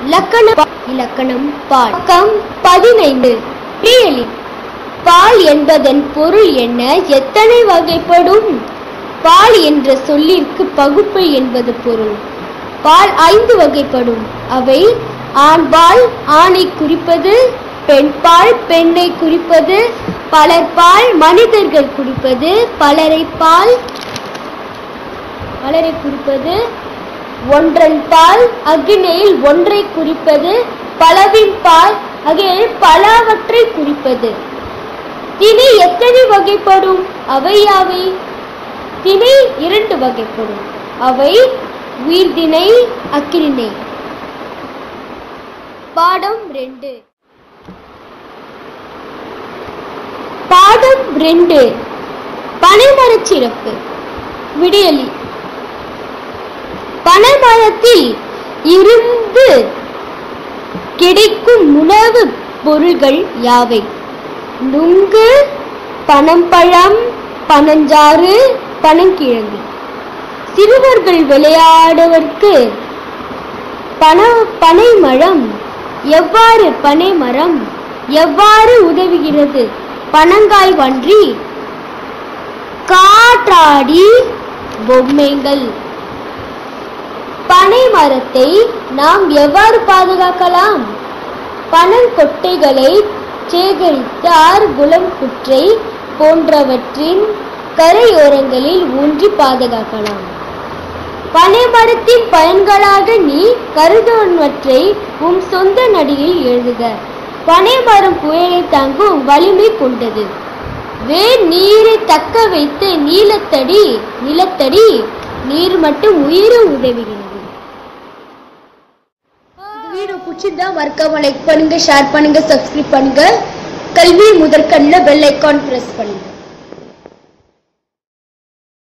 இலக்கணம் இலக்கணம் பால் பக்கம் பதினைந்து பிரியலி பால் என்பதன் பொருள் என்ன எத்தனை வகைப்படும் பால் என்ற சொல்லிற்கு பகுப்பு என்பது பொருள் பால் ஐந்து வகைப்படும் அவை ஆண்பால் ஆணை குறிப்பது பெண்பால் பெண்ணை குறிப்பது பலர்பால் மனிதர்கள் குறிப்பது பலரைப்பால் பலரை குறிப்பது ஒன்றன் பால் அக்னியில் ஒன்றை குறிப்பது பலவின் பால் அகில் பலவற்றை குறிப்பது திணை எத்தனை வகைப்படும் அவை யாவை திணை இரண்டு வகைப்படும் அவை உயிர்திணை அக்கிரிணை பாடம் ரெண்டு பாடம் ரெண்டு பனைமரச் சிறப்பு விடியலி பனைமரத்தில் இருந்து கிடைக்கும் உணவு பொருள்கள் யாவை நுங்கு பனம்பழம் பனஞ்சாறு பனங்கிழங்கு சிறுவர்கள் விளையாடுவதற்கு பன பனைமரம் எவ்வாறு பனைமரம் எவ்வாறு உதவுகிறது பனங்காய் வன்றி காற்றாடி பொம்மைகள் பனை மரத்தை நாம் எவ்வாறு பாதுகாக்கலாம் பனங்கொட்டைகளை சேகரித்து ஆறு குளம் குற்றை போன்றவற்றின் கரையோரங்களில் ஊன்றி பாதுகாக்கலாம் பனை மரத்தின் பயன்களாக நீ கருதுவனவற்றை உம் சொந்த நடியில் எழுதுக பனை மரம் புயலை தாங்கும் வலிமை கொண்டது வேர் நீரை தக்க வைத்து நீலத்தடி நிலத்தடி நீர் மட்டும் உயிர உதவுகிறது இந்த வீடியோ பிடிச்சிருந்தா மறக்காம லைக் பண்ணுங்க ஷேர் பண்ணுங்க சப்ஸ்கிரைப் பண்ணுங்க கல்வி முதற்கண்ணில் பெல் ஐக்கான் பிரஸ் பண்ணுங்க